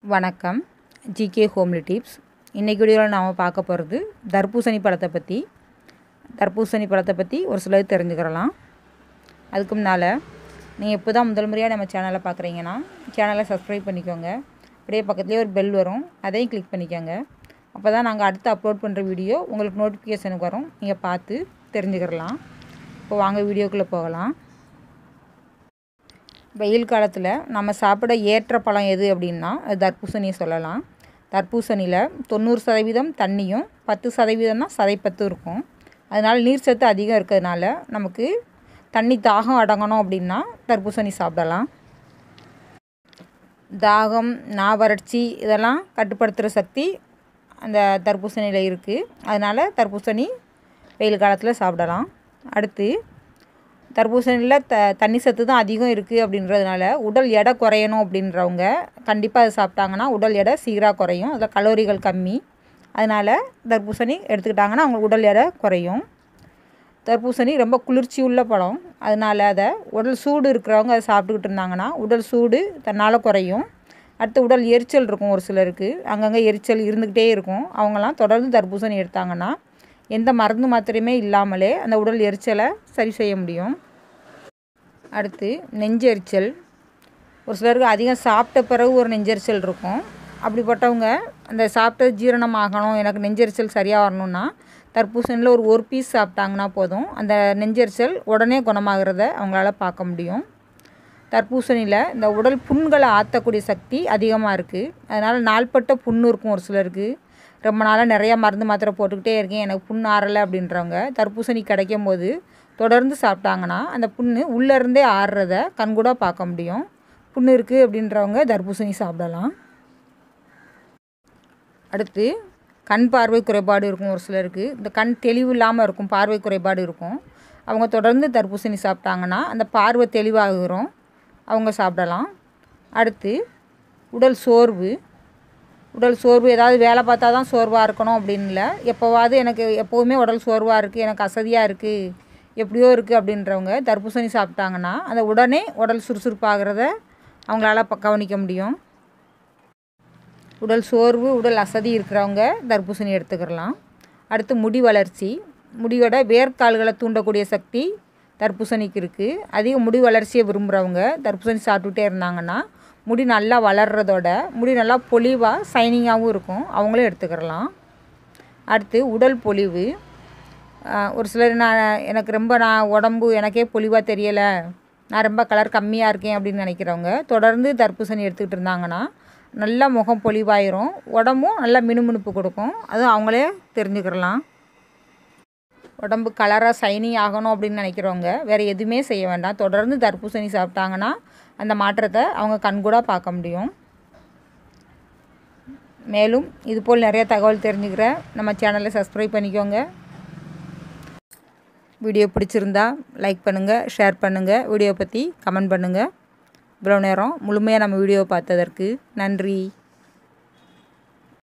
வணக்கம் GK homely tips இன்றைக்கி வீடியோவில் நாம் பார்க்க போகிறது தர்பூசணி பழத்தை பற்றி தர்பூசணி பழத்தை பற்றி ஒரு சிலது தெரிஞ்சுக்கிறலாம் அதுக்கு முன்னால் நீங்கள் இப்போ தான் முதல் முறையாக நம்ம சேனலை பார்க்குறீங்கன்னா சேனலை சப்ஸ்கிரைப் பண்ணிக்கோங்க அப்படியே பக்கத்துலேயே ஒரு பெல் வரும் அதையும் கிளிக் பண்ணிக்கோங்க அப்போ தான் நாங்கள் அடுத்து அப்லோட் பண்ணுற வீடியோ உங்களுக்கு நோட்டிஃபிகேஷனுக்கு வரும் நீங்கள் பார்த்து தெரிஞ்சுக்கிறலாம் இப்போ வாங்க வீடியோக்குள்ளே போகலாம் வெயில் காலத்தில் நம்ம சாப்பிட ஏற்ற பழம் எது அப்படின்னா அது தர்பூசணியை சொல்லலாம் தர்பூசணியில் தொண்ணூறு சதவீதம் தண்ணியும் பத்து சதவீதம் தான் சதைப்பத்து இருக்கும் அதனால் நீர் சத்து அதிகம் இருக்கிறதுனால நமக்கு தண்ணி தாகம் அடங்கணும் அப்படின்னா தர்பூசணி சாப்பிடலாம் தாகம் நாவறட்சி இதெல்லாம் கட்டுப்படுத்துகிற சக்தி அந்த தர்பூசணியில் இருக்குது அதனால் தர்பூசணி வெயில் காலத்தில் சாப்பிடலாம் அடுத்து தர்பூசணியில் த தண்ணி சத்து தான் அதிகம் இருக்குது அப்படின்றதுனால உடல் எடை குறையணும் அப்படின்றவங்க கண்டிப்பாக அதை சாப்பிட்டாங்கன்னா உடல் எடை சீராக குறையும் அதில் கலோரிகள் கம்மி அதனால் தர்பூசணி எடுத்துக்கிட்டாங்கன்னா அவங்க உடல் எடை குறையும் தர்பூசணி ரொம்ப குளிர்ச்சி உள்ள பழம் அதனால் அதை உடல் சூடு இருக்கிறவங்க அதை சாப்பிட்டுக்கிட்டு இருந்தாங்கன்னா உடல் சூடு தன்னால் குறையும் அடுத்து உடல் எரிச்சல் இருக்கும் ஒரு சிலருக்கு அங்கங்கே எரிச்சல் இருந்துக்கிட்டே இருக்கும் அவங்கெல்லாம் தொடர்ந்து தர்பூசணி எடுத்தாங்கன்னா எந்த மருந்து மாத்திரையுமே இல்லாமலே அந்த உடல் எரிச்சலை சரி செய்ய முடியும் அடுத்து நெஞ்செரிச்சல் ஒரு சிலருக்கு அதிகம் சாப்பிட்ட பிறகு ஒரு நெஞ்செரிச்சல் இருக்கும் அப்படிப்பட்டவங்க அந்த சாப்பிட்ட ஜீரணம் ஆகணும் எனக்கு நெஞ்செரிச்சல் சரியாக வரணும்னா தர்பூசணியில் ஒரு ஒரு பீஸ் சாப்பிட்டாங்கன்னா போதும் அந்த நெஞ்செரிச்சல் உடனே குணமாகிறத அவங்களால பார்க்க முடியும் தர்பூசணியில் இந்த உடல் புண்களை ஆற்றக்கூடிய சக்தி அதிகமாக இருக்குது அதனால் நாள்பட்ட புண்ணு இருக்கும் ஒரு சிலருக்கு ரொம்ப நாளாக நிறையா மருந்து மாத்திரை போட்டுக்கிட்டே இருக்கேன் எனக்கு புண் ஆறலை அப்படின்றவங்க தர்பூசணி கிடைக்கும் போது தொடர்ந்து சாப்பிட்டாங்கன்னா அந்த புண்ணு உள்ளேருந்தே ஆறுறத கண்கூட பார்க்க முடியும் புண்ணு இருக்குது அப்படின்றவங்க தர்பூசணி சாப்பிடலாம் அடுத்து கண் பார்வை குறைபாடு இருக்கும் ஒரு சிலருக்கு இந்த கண் தெளிவு இல்லாமல் இருக்கும் பார்வை குறைபாடு இருக்கும் அவங்க தொடர்ந்து தர்பூசணி சாப்பிட்டாங்கன்னா அந்த பார்வை தெளிவாகிறோம் அவங்க சாப்பிடலாம் அடுத்து உடல் சோர்வு உடல் சோர்வு ஏதாவது வேலை பார்த்தா தான் சோர்வாக இருக்கணும் அப்படின்னு இல்லை எப்போவாது எனக்கு எப்போவுமே உடல் சோர்வாக இருக்குது எனக்கு அசதியாக இருக்குது எப்படியோ இருக்குது அப்படின்றவங்க தர்பூசணி சாப்பிட்டாங்கன்னா அந்த உடனே உடல் சுறுசுறுப்பாகிறத அவங்களால ப கவனிக்க முடியும் உடல் சோர்வு உடல் அசதி இருக்கிறவங்க தர்பூசணி எடுத்துக்கிறலாம் அடுத்து முடி வளர்ச்சி முடியோட வேர்க்கால்களை தூண்டக்கூடிய சக்தி தர்பூசணிக்கு இருக்குது அதிக முடி வளர்ச்சியை விரும்புகிறவங்க தர்பூசணி சாப்பிட்டுட்டே இருந்தாங்கன்னா முடி நல்லா வளர்கிறதோட முடி நல்லா பொலிவாக சைனிங்காகவும் இருக்கும் அவங்களும் எடுத்துக்கிறலாம் அடுத்து உடல் பொலிவு ஒரு சிலர் நான் எனக்கு ரொம்ப நான் உடம்பு எனக்கே பொலிவாக தெரியலை நான் ரொம்ப கலர் கம்மியாக இருக்கேன் அப்படின்னு நினைக்கிறவங்க தொடர்ந்து தர்பூசணி எடுத்துக்கிட்டு இருந்தாங்கன்னா நல்லா முகம் பொலிவாயிரும் உடம்பும் நல்லா மினுமினுப்பு கொடுக்கும் அதுவும் அவங்களே தெரிஞ்சுக்கிறலாம் உடம்பு கலராக சைனிங் ஆகணும் அப்படின்னு நினைக்கிறவங்க வேறு எதுவுமே செய்ய வேண்டாம் தொடர்ந்து தர்பூசணி சாப்பிட்டாங்கன்னா அந்த மாற்றத்தை அவங்க கண்கூட பார்க்க முடியும் மேலும் இதுபோல் நிறைய தகவல் தெரிஞ்சுக்கிற நம்ம சேனலை சப்ஸ்கிரைப் பண்ணிக்கோங்க வீடியோ பிடிச்சிருந்தா லைக் பண்ணுங்கள் ஷேர் பண்ணுங்கள் வீடியோ பற்றி கமெண்ட் பண்ணுங்கள் இவ்வளோ நேரம் முழுமையாக நம்ம வீடியோ பார்த்ததற்கு நன்றி